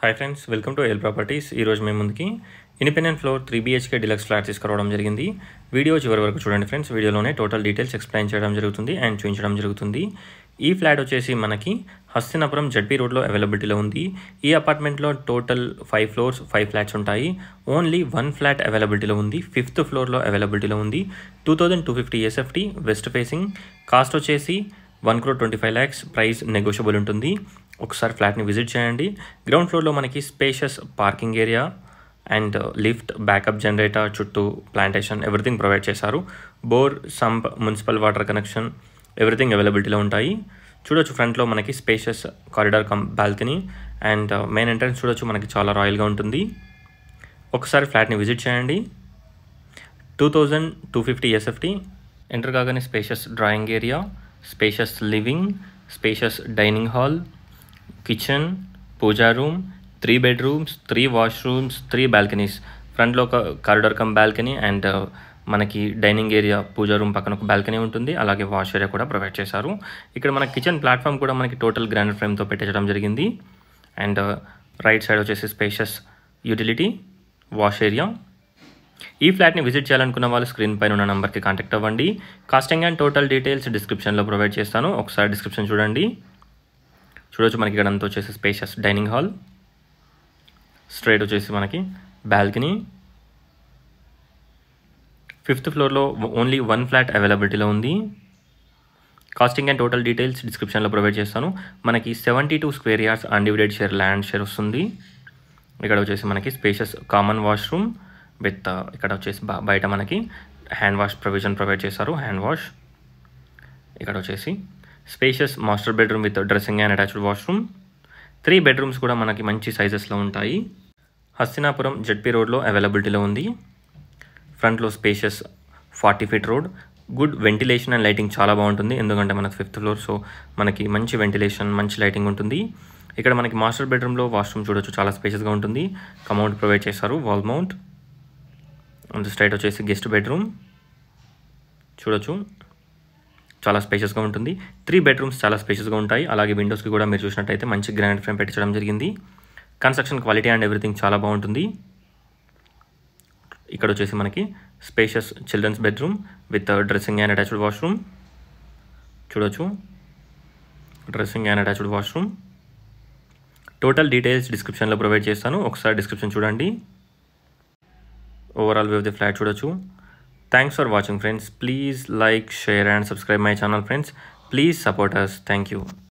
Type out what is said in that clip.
hi friends welcome to L properties ఈరోజు మేము ముందుకి independent floor three BHK deluxe flat తీసుకురావడం జరిగింది వీడియో చివరి వరకు చూడండి ఫ్రెండ్స్ వీడియోలోనే టోటల్ డీటెయిల్స్ ఎక్స్ప్లెయిన్ చేయడం జరుగుతుంది అండ్ చూపించడం జరుగుతుంది ఈ ఫ్లాట్ వచ్చేసి మనకి హస్తినాపురం జడ్పీ రోడ్లో అవైలబిలిటీలో ఉంది ఈ అపార్ట్మెంట్లో total five floors five flats ఉంటాయి ఓన్లీ వన్ ఫ్లాట్ అవైలబిలిటీలో ఉంది ఫిఫ్త్ ఫ్లోర్లో అవైలబిలిటీలో ఉంది two thousand two fifty SFT west facing cost వచ్చేసి one crore twenty five lakhs price negotiable ఉంటుంది ఒకసారి ఫ్లాట్ని విజిట్ చేయండి గ్రౌండ్ ఫ్లోర్లో మనకి spacious parking area and lift backup generator చుట్టూ ప్లాంటేషన్ ఎవ్రీథింగ్ ప్రొవైడ్ చేశారు bore sump municipal water connection everything అవైలబిలిటీలో ఉంటాయి చూడొచ్చు ఫ్రంట్లో మనకి spacious corridor cum balcony and main entrance చూడొచ్చు మనకి చాలా రాయల్గా ఉంటుంది ఒకసారి ఫ్లాట్ని విజిట్ చేయండి two thousand two fifty SFT enter కాగానే spacious drawing area spacious living spacious dining hall kitchen pooja room three bedrooms three washrooms three balconies ఫ్రంట్లో ఒక కారిడార్ కమ్ బాల్కనీ అండ్ మనకి డైనింగ్ ఏరియా పూజా రూమ్ పక్కన ఒక బాల్కనీ ఉంటుంది అలాగే wash area కూడా provide చేశారు ఇక్కడ మన కిచెన్ ప్లాట్ఫామ్ కూడా మనకి టోటల్ గ్రాండ్ ఫ్రేమ్తో పెట్టించడం జరిగింది అండ్ రైట్ సైడ్ వచ్చేసి స్పేషియస్ యూటిలిటీ వాష్ ఏరియా ఈ ఫ్లాట్ని విజిట్ చేయాలనుకున్న వాళ్ళు స్క్రీన్ పైన ఉన్న నెంబర్కి కాంటాక్ట్ అవ్వండి కాస్టింగ్ అండ్ టోటల్ డీటెయిల్స్ డిస్క్రిప్షన్లో ప్రొవైడ్ చేస్తాను ఒకసారి డిస్క్రిప్షన్ చూడండి చూడొచ్చు మనకి ఇక్కడ అంతా వచ్చేసి స్పేషియస్ డైనింగ్ హాల్ స్ట్రైట్ వచ్చేసి మనకి బాల్కనీ ఫిఫ్త్ ఫ్లోర్లో ఓన్లీ వన్ ఫ్లాట్ అవైలబిలిటీలో ఉంది కాస్టింగ్ అండ్ టోటల్ డీటెయిల్స్ డిస్క్రిప్షన్లో ప్రొవైడ్ చేస్తాను మనకి seventy two square yards undivided share land share వస్తుంది ఇక్కడ వచ్చేసి మనకి స్పేషియస్ కామన్ వాష్రూమ్ విత్ ఇక్కడ వచ్చేసి బ- బయట మనకి హ్యాండ్ వాష్ ప్రొవిజన్ ప్రొవైడ్ చేశారు హ్యాండ్ వాష్ ఇక్కడ వచ్చేసి spacious master bedroom with dressing and attached washroom three bedrooms కూడా మనకి మంచి సైజెస్లో ఉంటాయి హస్తినాపురం జడ్పీ రోడ్లో అవైలబిలిటీలో ఉంది ఫ్రంట్లో spacious forty feet road good ventilation and lighting చాలా బాగుంటుంది ఎందుకంటే మనకి ఫిఫ్త్ ఫ్లోర్ సో మనకి మంచి వెంటిలేషన్ మంచి లైటింగ్ ఉంటుంది ఇక్కడ మనకి మాస్టర్ బెడ్రూమ్లో వాష్రూమ్ చూడొచ్చు చాలా స్పేషియస్గా ఉంటుంది కమౌంట్ ప్రొవైడ్ చేశారు వాల్ మౌంట్ అండ్ స్ట్రైట్ వచ్చేసి గెస్ట్ బెడ్రూమ్ చూడొచ్చు చాలా స్పేషియస్గా ఉంటుంది త్రీ బెడ్రూమ్స్ చాలా స్పేషియస్గా ఉంటాయి అలాగే విండోస్కి కూడా మీరు చూసినట్టయితే మంచి గ్రాండ్ ఫ్రేమ్ పెట్టించడం జరిగింది కన్స్ట్రక్షన్ క్వాలిటీ అండ్ ఎవ్రీథింగ్ చాలా బాగుంటుంది ఇక్కడ వచ్చేసి మనకి spacious children's bedroom with dressing and attached washroom చూడొచ్చు dressing and attached washroom total details డిస్క్రిప్షన్లో ప్రొవైడ్ చేస్తాను ఒకసారి డిస్క్రిప్షన్ చూడండి overall view of the flat చూడొచ్చు thanks for watching friends please like share and subscribe my channel friends please support us thank you